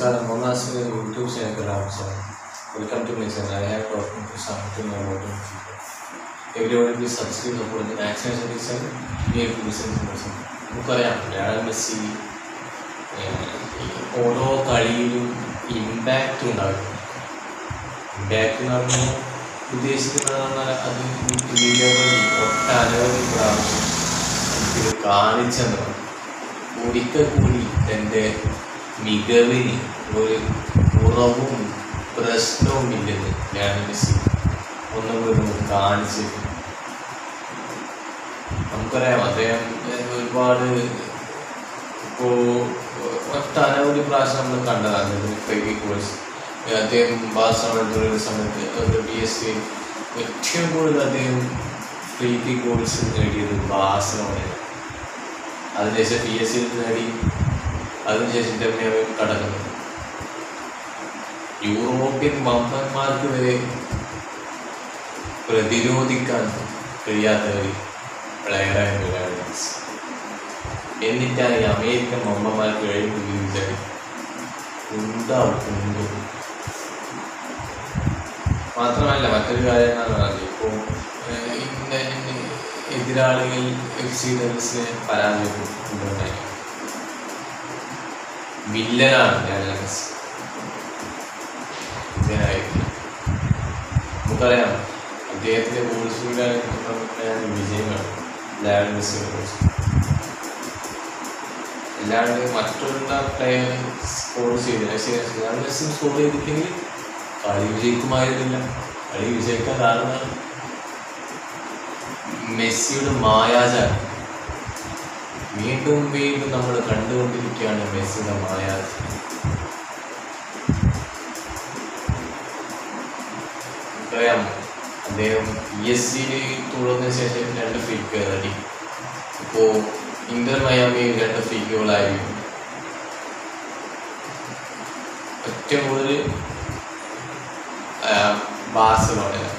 നമസ്കാരം മൊമാസ് YouTube channel നമസ്കാരം welcome to my channel I have talking to something about everybody please subscribe support the maximum service near to listen നമുക്കറിയാം Lionel Messi ഏഹ്, ഈ ഓരോ കളിയിലും ഇമ്പാക്റ്റ് ഉണ്ടാകും ഇമ്പാക്റ്റ് എന്ന് പറഞ്ഞാൽ ഉദ്ദേശിക്കുന്നത് പറഞ്ഞാൽ അത് നിരവധി ഒട്ടനവധി പ്രാവശ്യം എനിക്കിത് കാണിച്ചെന്ന് ഒരിക്കൽ കൂടി എൻ്റെ മികവിന് ഒരു കുറവും പ്രശ്നവും ഇല്ലെന്ന് ഞാൻ മെസ്സി ഒന്നും കൂടി കാണിച്ചു നമുക്കറിയാം അദ്ദേഹം ഏഹ്, ഒരുപാട് ഇപ്പോൾ ഒട്ടനവധി പ്രാവശ്യം നമ്മൾ കണ്ടതാണ് ഫൈവ് ഗോൾസ് അദ്ദേഹം ബാഴ്സലോണ തുടങ്ങിയ സമയത്ത് ബി എസ് സി ഏറ്റവും കൂടുതൽ അദ്ദേഹം ഫ്രീ കിക്ക് ഗോൾസ് നേടിയത് ബാഴ്സലോണയാണ് അതിനുശേഷം പി എസ് സിയിൽ നേടി അതിനുശേഷം ഇന്റർനെറ്റ് കടക്കുന്നു യൂറോപ്യൻ വമ്പന്മാർക്ക് വരെ പ്രതിരോധിക്കാൻ കഴിയാത്ത ഒരു പ്ലെയറായിരുന്നു ലയണൽ മെസ്സി. എന്നിട്ടാണ് ഈ അമേരിക്കൻ വമ്പന്മാർക്ക് കഴിയുമ്പോൾ ജീവിച്ചത് ഉണ്ടാവും ഉണ്ട് മാത്രമല്ല മറ്റൊരു കാര്യം എന്താണെന്ന് പറഞ്ഞാൽ ഇപ്പോൾ ഇന്ന എതിരാളികൾ എഫ് സി ഡൽസിനെ പരാജയപ്പെട്ടിട്ടുണ്ടായി വില്ലനാണ് ലയണൽ മെസ്സി വില്ലനായിരുന്നു നമുക്കറിയാം അദ്ദേഹത്തിന്റെ ഗോൾസിലൂടെയാണ് വിജയങ്ങൾ ലയണൽ മെസ്സിയുടെ ഗോൾസ് അല്ലാണ്ട് മറ്റുള്ള പ്ലെയർ സ്കോർ ചെയ്തില്ല പക്ഷേ ലയണൽ മെസ്സി സ്കോർ ചെയ്തിട്ടെങ്കിൽ കളി വിജയിക്കുമായിരുന്നില്ല കളി വിജയിക്കാൻ കാരണം മെസ്സിയുടെ മായാജാലം വീണ്ടും വീണ്ടും നമ്മൾ കണ്ടുകൊണ്ടിരിക്കുകയാണ് മെസ്സിയുടെ മായാജാലം അറിയാം അദ്ദേഹം പി എസ് സിയിൽ തുടർന്ന ശേഷം രണ്ട് ഫ്രീക്ക് അടി ഇപ്പോൾ ഇന്റർ മയാമി രണ്ട് ഫ്രീക്കുകളായിരിക്കും ഏറ്റവും കൂടുതൽ ബാർസലോണയാണ്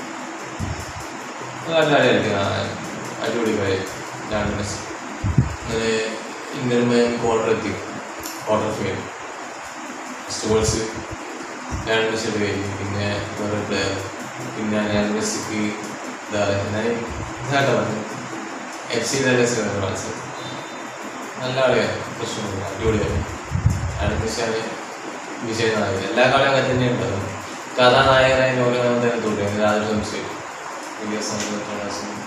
നല്ല കളിയായിരിക്കും കാണാൻ. അടിപൊളി കളി രണ്ട് മെസ്സി അങ്ങനെ ഇന്റർ മയാമി ക്വാർട്ടർ എത്തി ക്വാർട്ടർ ഫൈനൽ സ്റ്റോൾസ് ലയണൽ മെസ്സിയുടെ പേര് പിന്നെ വേറെ പ്ലെയർ പിന്നെ ലയണൽ മെസ്സിക്ക് ഇതാ ഞാൻ ഇതാട്ടോ പറഞ്ഞു എഫ് സി ഡാലസിലാണ് മത്സരം നല്ല കളിയാണ് പ്രശ്നമില്ല അടിപൊളിയാണ് ലയണൽ മെസ്സിയാണ് വിജയനായകൻ എല്ലാ കളിയും അങ്ങനെ തന്നെ ഉണ്ടാകും കഥാനായകനായി ഓരോ തന്നെ തുടങ്ങി രാജു സംശയം വലിയ സംഘടന